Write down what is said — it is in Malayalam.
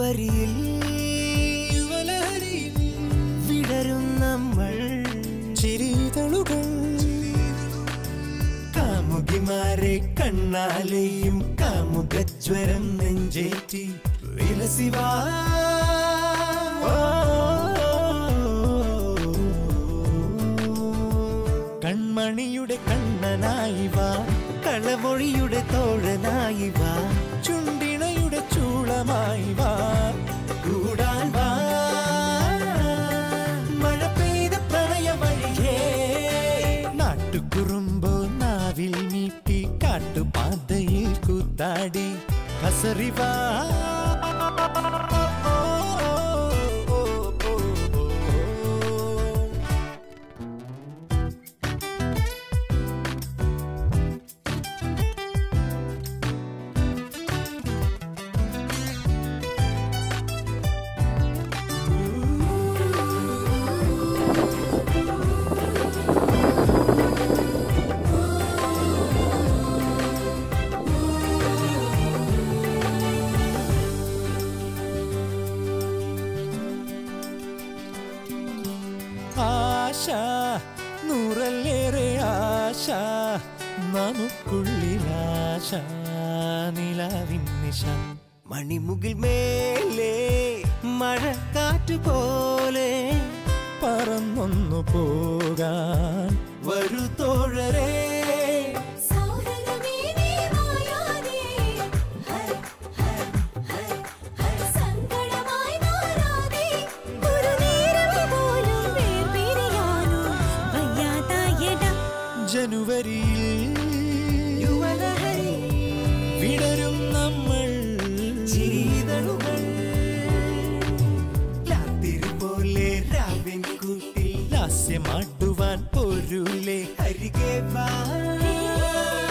ജനുവരിയിൽ യുവലഹരിയിൽ വിടരും നമ്മൾ ചിരിതളുകൾ കാമുകിമാരെ കണ്ണാലെയും കാമുകജ്വരം നെഞ്ചേറ്റി വിലസിവാ കൺമണിയുടെ കണ്ണനായി വാ കളമൊഴിയുടെ തോഴനായി വാ ചുണ്ടിണയുടെ ചൂളമായി വാ കൂടാൻ വാ മഴ പെയ്ത പ്രണയ വഴിയേ നാട്ടുകുറുമ്പോ നാവിൽ നീട്ടി കാട്ടുപാതയിൽ കൂത്താടി കസറിവാ ആശ നൂറല്ലേറെ ആശ നമുക്കുള്ളിലാശ നിലാവിൻ നിശ മണിമുകിൽ മേലെ മഴക്കാറ്റ് പോലെ പറന്നൊന്നു പോകാൻ വരൂ തോഴരേ സൗഹൃദമേ നീ മായാതെ ഹർ ഹർ ഹർ ഹർ സങ്കടമായി മാറാതെ ഒരു നേരം പോലും വേർപിരിയാനോ വയ്യാതായടാ ജനുവരിയിൽ യുവലഹരി വിടരും നമ്മൾ ചിരിതളുകൾ രാത്രി പോലെ രാവിൻ കൂട്ടിൽ ലാസ്യമാട്ടുവാൻ പോരൂലേ അരികെ വാ